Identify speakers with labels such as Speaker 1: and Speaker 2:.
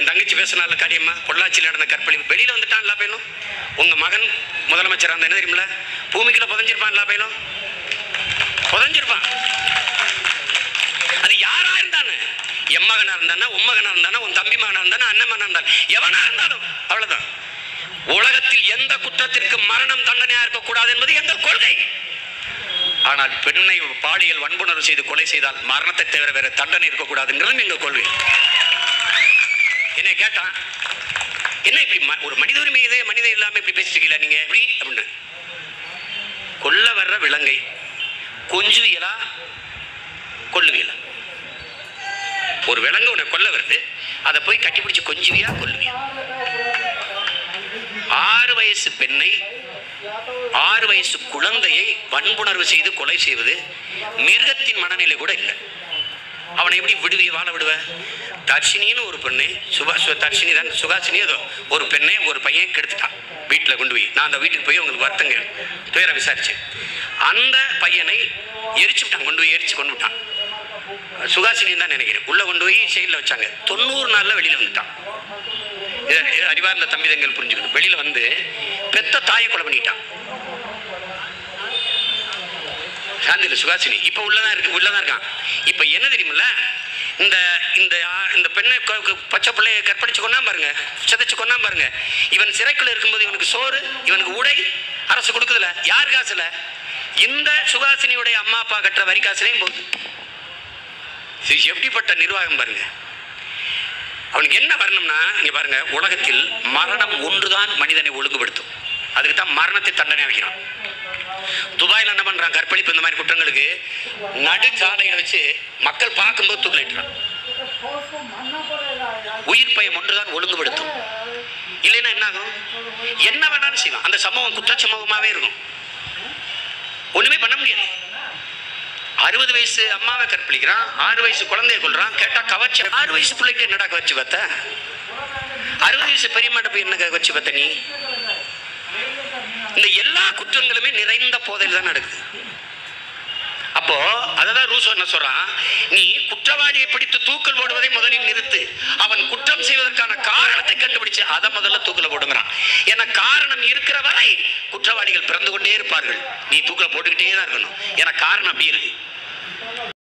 Speaker 1: என் தங்கச்சி பேசினால காரியம்மா பொள்ளாச்சியில் நடந்த கற்பழிப்பு வெளியில வந்துட்டான் எல்லா பையனும் உங்க மகன் முதலமைச்சர் அந்த என்ன தெரியுமில பூமிக்குள்ள புதஞ்சிருப்பான் எல்லா பையனும் புதஞ்சிருப்பான் அது யாரா இருந்தானு என் மகனா இருந்தானா உன் மகனா இருந்தானா உன் தம்பி மகனா இருந்தானா அண்ணன் மகனா இருந்தாலும் எவனா இருந்தாலும் அவ்வளவுதான் உலகத்தில் எந்த குற்றத்திற்கு மரணம் தண்டனையா இருக்கக்கூடாது என்பது எங்கள் கொள்கை ஆனால் பெண்ணை பாலியல் வன்புணர்வு செய்து கொலை செய்தால் மரணத்தை தவிர வேற தண்டனை இருக்கக்கூடாதுங்கிறது எங்க கொள்கை என்னை கேட்டான் என்ன இப்படி ம- ஒரு மனித உரிமை இதே மனிதன் இல்லாம இப்படி பேசிட்டு நீங்க எப்படி அப்படின்னு கொல்ல வர்ற விலங்கை கொஞ்சுவியலா கொல்லுவியலா ஒரு விலங்கு உன்னை கொல்ல வருது அதை போய் கட்டிப்பிடிச்சு கொஞ்சுவியா கொல்லுவியா ஆறு வயசு பெண்ணை ஆறு வயசு குழந்தையை வன்புணர்வு செய்து கொலை செய்வது மிருகத்தின் மனநிலை கூட இல்லை அவனை எப்படி விடுவிய வாழ விடுவ தர்ஷினின்னு ஒரு பெண்ணு சுபா சு- தர்ஷினி தான் சுகாசினி ஏதோ ஒரு பெண்ணை ஒரு பையன் கெடுத்துட்டான் வீட்டில் கொண்டு போய் நான் அந்த வீட்டுக்கு போய் உங்களுக்கு வருத்தங்க துயர விசாரிச்சேன் அந்த பையனை எரிச்சு விட்டான் கொண்டு போய் எரிச்சு கொண்டு விட்டான் சுகாசினி தான் நினைக்கிறேன் உள்ள கொண்டு போய் செயலில் வச்சாங்க தொண்ணூறு நாள்ல வெளியில வந்துட்டான் இதை இதை அறிவார்ந்த தம்பிதங்கள் புரிஞ்சுக்கணும் வெளியில வந்து பெத்த தாயை கொலை பண்ணிட்டான் சாந்தில சுகாசினி இப்ப உள்ளதான் இருக்கு உள்ளதான் இருக்கான் இப்ப என்ன தெரியுமில்ல இந்த இந்த ஆ- இந்த பெண்ணை கொ- கொ- பச்சை பிள்ளைய கற்பழிச்சு கொண்டா பாருங்க சிதைச்சு கொண்டா பாருங்க இவன் சிறைக்குள்ள இருக்கும்போது இவனுக்கு சோறு இவனுக்கு உடை அரசு கொடுக்குதுல யார் காசுல இந்த சுகாசினியுடைய அம்மா அப்பா கட்டுற வரி காசுலையும் போகுது இது எப்படிப்பட்ட நிர்வாகம் பாருங்க அவனுக்கு என்ன வரணும்னா இங்க பாருங்க உலகத்தில் மரணம் ஒன்றுதான் மனிதனை ஒழுங்குபடுத்தும் அதுக்கு தான் மரணத்தை தண்டனை வைக்கிறான் துபாயில் என்ன பண்றான் கற்பழிப்பு இந்த மாதிரி குற்றங்களுக்கு நடு சாலையில வச்சு மக்கள் பார்க்கும்போது தூக்கிலிட்டுறான் உயிர் பயம் ஒன்றுதான் ஒழுங்குபடுத்தும் இல்லைன்னா என்ன ஆகும் என்ன வேணாலும் செய்வான் அந்த சம்பவம் குற்ற சம்பவமாவே இருக்கும் ஒண்ணுமே பண்ண முடியாது அறுபது வயசு அம்மாவை கற்பழிக்கிறான் ஆறு வயசு குழந்தைய கொள்றான் கேட்டா கவர்ச்சி ஆறு வயசு பிள்ளைக்கு என்னடா கவர்ச்சி பார்த்த அறுபது வயசு பெரியம்மாட்ட போய் என்ன கவர்ச்சி பார்த்த நீ இந்த எல்லா குற்றங்களுமே நிறைந்த போதையில் தான் நடக்குது அப்போ அததான் ரூசோ என்ன சொல்றான் நீ குற்றவாளியை பிடித்து தூக்கல் போடுவதை முதலில் நிறுத்து அவன் குற்றம் செய்வதற்கான காரணத்தை கண்டுபிடிச்சு அதை முதல்ல தூக்கல போடுங்கிறான் ஏன்னா காரணம் இருக்கிற வரை குற்றவாளிகள் பிறந்து கொண்டே இருப்பார்கள் நீ தூக்கல போட்டுக்கிட்டே தான் இருக்கணும் ஏன்னா காரணம் அப்படி இருக்கு